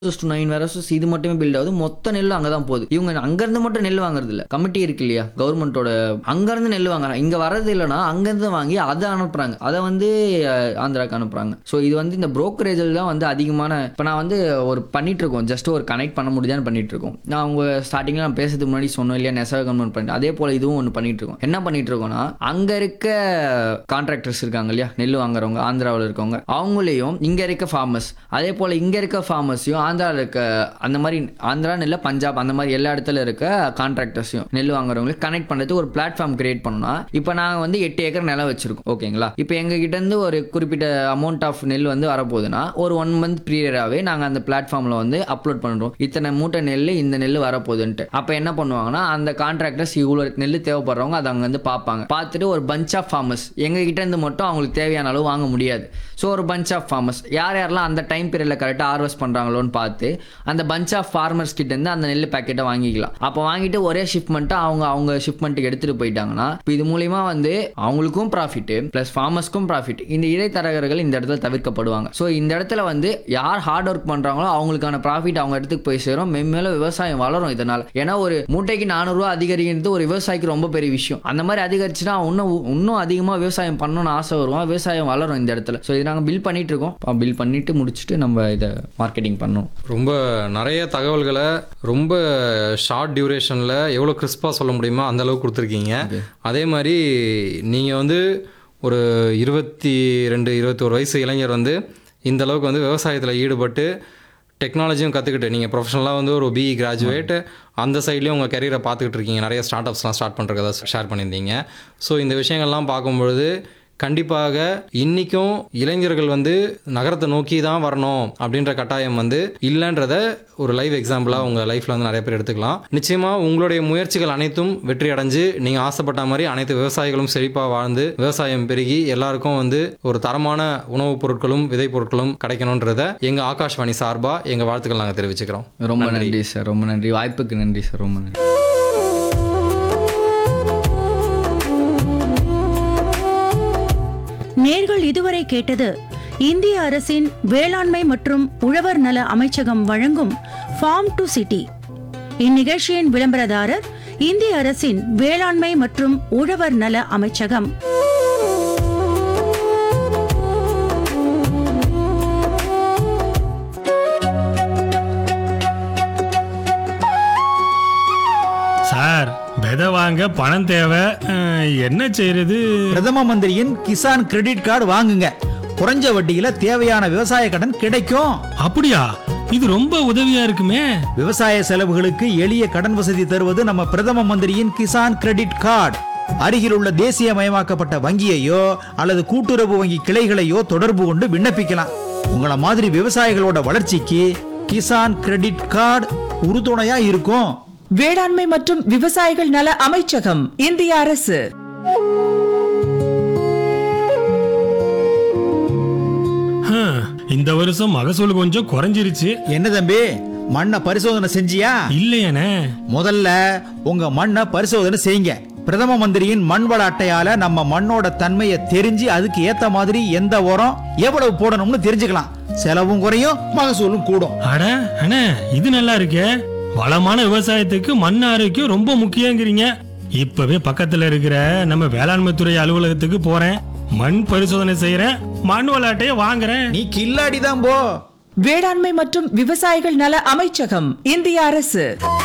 to nine வேரஸஸ் இது மட்டுமே build ஆகுது மொத்த நெல் அங்கே தான் போகுது இவங்க அங்கேருந்து மட்டும் நெல் வாங்குறது இல்லை கமிட்டி இருக்கு இல்லையா கவர்மெண்ட்டோட அங்கேருந்து நெல் வாங்குறாங்க இங்கே வரது இல்லைன்னா அங்கேருந்து வாங்கி அதை அனுப்புகிறாங்க அதை வந்து அஹ், ஆந்திராக்கு அனுப்புகிறாங்க ஸோ இது வந்து இந்த brokerage-ல தான் வந்து அதிகமான இப்போ நான் வந்து ஒரு பண்ணிட்டு இருக்கோம் ஜஸ்ட் ஒரு கனெக்ட் பண்ண முடியுதான்னு பண்ணிட்டு இருக்கோம் நான் அவங்க ஸ்டார்டிங்கில் நான் பேசுறதுக்கு முன்னாடி சொன்னோம் இல்லையா நெசவ கன்வெர்ட் பண்ணிட்டு அதே போல் இதுவும் ஒன்று பண்ணிட்டு இருக்கோம் என்ன பண்ணிட்டு இருக்கோம்னா அங்கே இருக்க கான்ட்ராக்டர்ஸ் இருக்காங்க இல்லையா நெல் வாங்குறவங்க ஆந்திராவில் இருக்கவங்க அவங்களையும் இங்கே இருக்க ஃபார்மர்ஸ் அதே போல் இங்கே இருக்க ஃபார்மர்ஸையும் ஆந்திராவில் இருக்க அந்த மாதிரி ஆந்திரா நெல்ல பஞ்சாப் அந்த மாதிரி எல்லா இடத்துல இருக்க கான்ட்ராக்டர்ஸையும் நெல் வாங்குறவங்களுக்கு கனெக்ட் பண்ணுறதுக்கு ஒரு பிளாட்ஃபார்ம் கிரியேட் பண்ணோம்னா இப்போ நாங்கள் வந்து எட்டு ஏக்கர் நிலம் வச்சிருக்கோம் ஓகேங்களா இப்போ எங்ககிட்ட இருந்து ஒரு குறிப்பிட்ட அமௌண்ட் ஆஃப் நெல் வந்து வரப்போகுதுன்னா ஒரு ஒன் மந்த் பீரியடாகவே நாங்கள் அந்த பிளாட்ஃபார்மில் வந்து அப்லோட் பண்ணுறோம் இத்தனை மூட்டை நெல் இந்த நெல் வரப்போகுதுன்ட்டு அப்போ என்ன பண்ணுவாங்கன்னா அந்த கான்ட்ராக்டர்ஸ் இவ்வளோ நெல் தேவைப்படுறவங்க அதை அங்கே வந்து பார்ப்பாங்க பார்த்துட்டு ஒரு பஞ்ச் ஆஃப் ஃபார்மர்ஸ் எங்ககிட்ட இருந்து மட்டும் அவங்களுக்கு தேவையான அளவு வாங்க முடியாது ஸோ ஒரு பஞ்ச் ஆஃப் ஃபார்மர்ஸ் யார் யாரெல்லாம் அந்த டைம் பீரியடில் கரெக்டாக ஹார்வெஸ்ட் பண்ணுறாங்களோன்னு பார்த்து அந்த பஞ்ச் ஆஃப் ஃபார்மர்ஸ் கிட்ட இருந்து அந்த நெல் பேக்கெட்டை வாங்கிக்கலாம் அப்போ வாங்கிட்டு ஒரே ஷிப்மெண்ட்டாக அவங்க அவங்க ஷிப்மெண்ட்டுக்கு எடுத்துகிட்டு போயிட்டாங்கன்னா இப்போ இது மூலிமா வந்து அவங்களுக்கும் ப்ராஃபிட்டு ப்ளஸ் ஃபார்மர்ஸ்க்கும் ப்ராஃபிட் இந்த இடைத்தரகர்கள் இந்த இடத்துல தவிர்க்கப்படுவாங்க ஸோ இந்த இடத்துல வந்து யார் ஹார்ட் ஒர்க் பண்ணுறாங்களோ அவங்களுக்கான ப்ராஃபிட் அவங்க இடத்துக்கு போய் சேரும் மென்மேலும் விவசாயம் வளரும் இதனால் ஏன்னா ஒரு மூட்டைக்கு நானூறுரூவா அதிகரிக்கிறது ஒரு விவசாயிக்கு ரொம்ப பெரிய விஷயம் அந்த மாதிரி அதிகரிச்சுன்னா இன்னும் இன்னும் அதிகமாக விவசாயம் பண்ணணும்னு ஆசை வரும் விவசாயம் வளரும் இந்த இடத்துல ஸோ இது நாங்கள் பில் பண்ணிட்டு இருக்கோம் பில் பண்ணிட்டு முடிச்சுட்டு நம்ம இதை மார்க்கெட்டிங் பண்ணோம் ரொம்ப நிறைய தகவல்களை ரொம்ப ஷார்ட் டியூரேஷனில் எவ்வளோ கிறிஸ்பாக சொல்ல முடியுமோ அந்த அளவுக்கு கொடுத்துருக்கீங்க அதே மாதிரி நீங்கள் வந்து ஒரு இருபத்தி ரெண்டு இருபத்தோரு வயசு இளைஞர் வந்து இந்த அளவுக்கு வந்து விவசாயத்தில் ஈடுபட்டு டெக்னாலஜியும் கற்றுக்கிட்டு நீங்கள் ப்ரொஃபஷனலாக வந்து ஒரு பிஇ கிராஜுவேட் அந்த சைட்லேயும் உங்கள் கரியரை பார்த்துக்கிட்டு இருக்கீங்க நிறைய ஸ்டார்ட் அப்ஸ்லாம் ஸ்டார்ட் பண்ணுறதா ஷேர் பண்ணியிருந்தீங்க ஸோ இந்த விஷயங்கள்லாம் பார்க்கும்பொழுது கண்டிப்பாக இன்னிக்கும் இளைஞர்கள் வந்து நகரத்தை நோக்கி தான் வரணும் அப்படின்ற கட்டாயம் வந்து இல்லைன்றத ஒரு லைவ் எக்ஸாம்பிளாக உங்கள் லைஃப்பில் வந்து நிறைய பேர் எடுத்துக்கலாம் நிச்சயமாக உங்களுடைய முயற்சிகள் அனைத்தும் வெற்றி அடைஞ்சு நீங்கள் ஆசைப்பட்ட மாதிரி அனைத்து விவசாயிகளும் செழிப்பாக வாழ்ந்து விவசாயம் பெருகி எல்லாருக்கும் வந்து ஒரு தரமான உணவுப் பொருட்களும் விதை பொருட்களும் கிடைக்கணுன்றத எங்கள் ஆகாஷ்வாணி சார்பாக எங்கள் வாழ்த்துக்கள் நாங்கள் தெரிவிச்சுக்கிறோம் ரொம்ப நன்றி சார் ரொம்ப நன்றி வாய்ப்புக்கு நன்றி சார் ரொம்ப நன்றி நேர்கள் இதுவரை கேட்டது இந்திய அரசின் வேளாண்மை மற்றும் உழவர் நல அமைச்சகம் வழங்கும் ஃபார்ம் டு சிட்டி இந்நிகழ்ச்சியின் விளம்பரதாரர் இந்திய அரசின் வேளாண்மை மற்றும் உழவர் நல அமைச்சகம் சார் விதை வாங்க பணம் தேவை அஹ், என்ன செய்யறது பிரதம மந்திரியின் கிசான் கிரெடிட் கார்டு வாங்குங்க குறைஞ்ச வட்டியில தேவையான விவசாய கடன் கிடைக்கும் அப்படியா இது ரொம்ப உதவியா இருக்குமே விவசாய செலவுகளுக்கு எளிய கடன் வசதி தருவது நம்ம பிரதம மந்திரியின் கிசான் கிரெடிட் கார்டு அருகில் உள்ள தேசியமயமாக்கப்பட்ட வங்கியையோ அல்லது கூட்டுறவு வங்கி கிளைகளையோ தொடர்பு கொண்டு விண்ணப்பிக்கலாம் உங்கள மாதிரி விவசாயிகளோட வளர்ச்சிக்கு கிசான் கிரெடிட் கார்டு உறுதுணையா இருக்கும் வேளாண்மை மற்றும் விவசாயிகள் நல அமைச்சகம் இந்திய அரசு ஹம், இந்த வருஷம் மகசூல் கொஞ்சம் குறைஞ்சிருச்சு என்ன தம்பி மண்ணை பரிசோதனை செஞ்சியா இல்லையானே முதல்ல உங்க மண்ணை பரிசோதனை செய்யுங்க பிரதம மந்திரியின் மண் வள அட்டையால நம்ம மண்ணோட தன்மையை தெரிஞ்சு அதுக்கு ஏத்த மாதிரி எந்த உரம் எவ்வளவு போடணும்னு தெரிஞ்சுக்கலாம் செலவும் குறையும் மகசூலும் கூடும் அட அண்ணே இது நல்லா இருக்கே வளமான விவசாயத்துக்கு மண் ஆரோக்கியம் ரொம்ப முக்கியங்கிறீங்க இப்பவே பக்கத்துல இருக்கிற நம்ம வேளாண்மை துறை அலுவலகத்துக்கு போறேன் மண் பரிசோதனை செய்யறேன் மண் விளையாட்டைய வாங்குறேன் நீ கில்லாடி தான் போ வேளாண்மை மற்றும் விவசாயிகள் நல அமைச்சகம் இந்திய அரசு